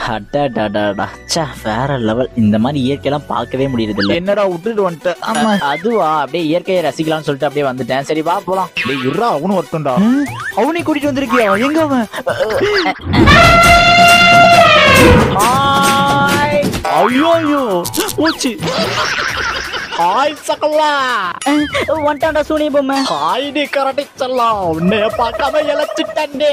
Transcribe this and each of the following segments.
அடடடடா. ச்சே, வேற லெவல் இந்த மாதிரி இயற்கையெல்லாம் பார்க்கவே முடியறது இல்ல என்னடா விட்டுட்டு வந்துட்டேன் ஆமா அதுவா அப்படியே இயற்கையை ரசிக்கலாம்னு சொல்லிட்டு அப்படியே வந்துட்டேன் சரி வா போலாம் டேய் இருடா அவனும் ஒருத்தன்டா அவனை கூட்டிட்டு வந்திருக்கியா எங்க அவன் ஹாய் ஐயோ ஐயோ போச்சு ஹாய் சகலா வந்துட்டான்டா சூனிய பொம்மை ஹாய் டி கரடி செல்லம் உன்னைய பார்க்காம இழைச்சிட்டே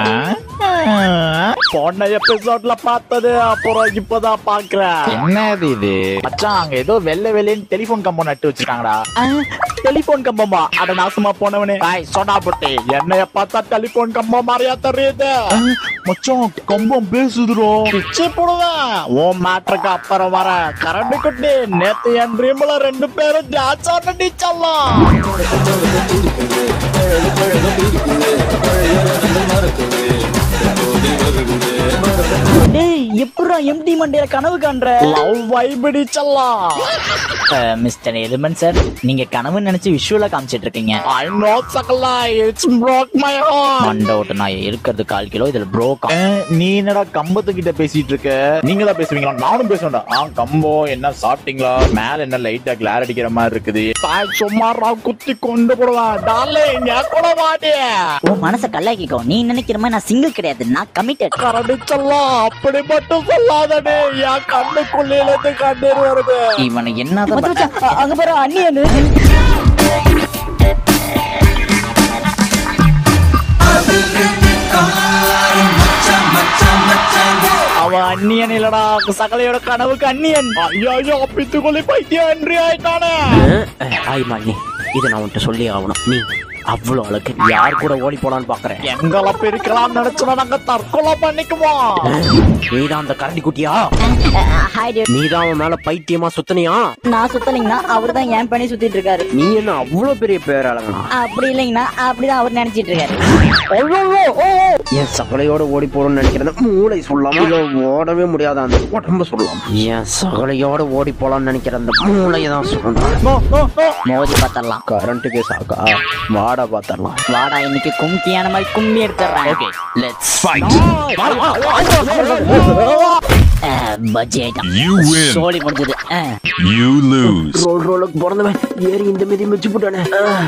போன எபிசோட்ல பார்த்தது அப்புறம் இப்பதான் பாக்குறேன் என்னது இது மச்சான் அங்க ஏதோ வெள்ளை வெள்ளைன்னு டெலிபோன் கம்பம் நட்டு வச்சிருக்காங்கடா டெலிபோன் கம்பமா அட நாசமா போனவனே ஹாய் சோடா புட்டி என்னைய பார்த்தா டெலிபோன் கம்பம் மாதிரியா தெரியுது மச்சான் கம்பம் பேசுதுரோ பிச்சு போடுவேன் உன் மேட்ருக்கு அப்புறம் வர கரண்ட் குட்டி நேத்து என் ட்ரீம்ல ரெண்டு பேரும் டான்ஸ் ஆடி செல்லாம் டேய் எப்படா எம்டி மண்டையில கனவு காண்ற லவ் வைபிடி செல்லாம் மிஸ்டர் எலிமெண்ட் சார் நீங்க கனவு நினைச்சு விஷுவலா காமிச்சிட்டு இருக்கீங்க ஐ நோ சகலா இட்ஸ் broke my heart மண்டை ஓட்டு நான் இருக்கிறது கால் கிலோ இதுல ப்ரோக்கா ஏன், நீ என்னடா கம்பத்து கிட்ட பேசிட்டு இருக்க நீங்களா பேசுவீங்களா நானும் பேசுவேன்டா ஆ கம்பம் என்ன சாப்பிட்டீங்களா மேல என்ன லைட்டா கிளார் அடிக்கிற மாதிரி இருக்குது தாய் சும்மா குத்தி கொண்டு போடுவான் டார்லிங் என் கூட வாடி உன் மனசை கல்லாக்கிக்கோ நீ நினைக்கிற மாதிரி நான் சிங்கிள் கிடையாது நான் கமிட்டட் கரடிச்செல்லாம் அப்படி மட்டும் சொல்லாதடே என் கண்ணுக்குள்ளே இருந்து கண்ணீர் வருது இவனை என்னதான் அங்க பாரு அண்ணி அவன் அந்நியன் இல்லடா சகலையோட கனவுக்கு அந்நியன் ஐயோ பித்துக்குள்ளி பைத்தியம் என்று ஆயிட்டானே ஆய் மாலினி இதை நான் உன்கிட்ட சொல்லி ஆகணும் நீ அவ்வளோ அழகு யார் கூட ஓடி போலான்னு பாக்குறேன் எங்களை பிரிக்கலாம் நினைச்சோம் நாங்க தற்கொலை பண்ணிக்குவோம் நீதான் அந்த கரடி குட்டியா ஹாய் டியர் நீதான் அவன் மேல பைத்தியமா சுத்தனியா நான் சுத்தலைங்கண்ணா அவர் தான் ஏன் பண்ணி சுத்திட்டு இருக்காரு நீ என்ன அவ்வளோ பெரிய பேர் அழகனா அப்படி இல்லைங்கண்ணா அப்படிதான் அவர் நினைச்சிட்டு இருக்காரு என் சகலையோட ஓடி போறோம்னு நினைக்கிறேன் மூளை சொல்லாம இல்ல ஓடவே முடியாத அந்த உடம்ப சொல்லலாம் என் சகலையோட ஓடி போலாம்னு நினைக்கிற அந்த மூளையை தான் சொல்லணும் மோதி பார்த்தரலாம் கரண்ட்டுக்கு சாக்கா வாடா பார்த்தரலாம் வாடா இன்னைக்கு கும்கியான மாதிரி கும்மி எடுத்துறேன் okay let's bajji item You win. சோழி முடிஞ்சது அஹ். You lose. ரோல் ரோலுக்கு பிறந்தவன் ஏறி இந்த மீதி மிச்சு போட்டானே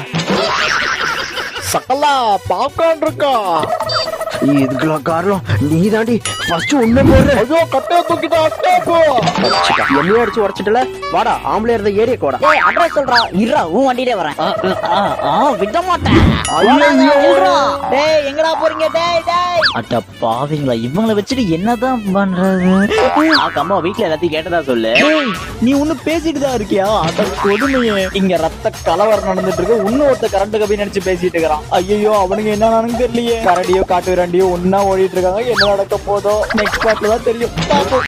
சகலா பாப்கார்ன் இருக்கா இதுக்கெல்லாம் காரணம் நீ தாண்டி ஃபர்ஸ்ட் உண்மை போடுற ஐயோ கட்டைய தூக்கிட்டா ஸ்டாப்பு என்னையும் அடிச்சு உடச்சிட்டல வாடா ஆம்பளை இருந்த ஏரியா கோடா ஏய் அட்ரஸ் சொல்றா இருடா உன் வண்டியிலே வரேன் ஆ, ஆ, ஆ, விட மாட்டேன் இருடா. டேய் எங்கடா போறீங்க டேய் டேய் அட்ட பாவிங்களா இவங்கள வச்சுட்டு என்னதான் பண்றது ஆ, கம்மா வீட்ல எல்லாத்தையும் கேட்டதா சொல்லு ஏய், நீ ஒண்ணு பேசிட்டு தான் இருக்கியா அத கொடுமையே இங்க ரத்த கலவரம் நடந்துட்டு இருக்கு இன்னும் ஒருத்த கரண்ட் கபி நினைச்சு பேசிட்டு இருக்கிறான் ஐயோ அவனுங்க என்ன நடந்து தெரியலையே கரடியோ காட்டு விராண்டியோ ஒன்னா ஓடிட்டு இருக்காங்க என்ன நடக்க போதோ நெக்ஸ்ட் பார்ட்ல தான் தெரியும் பாப்போம்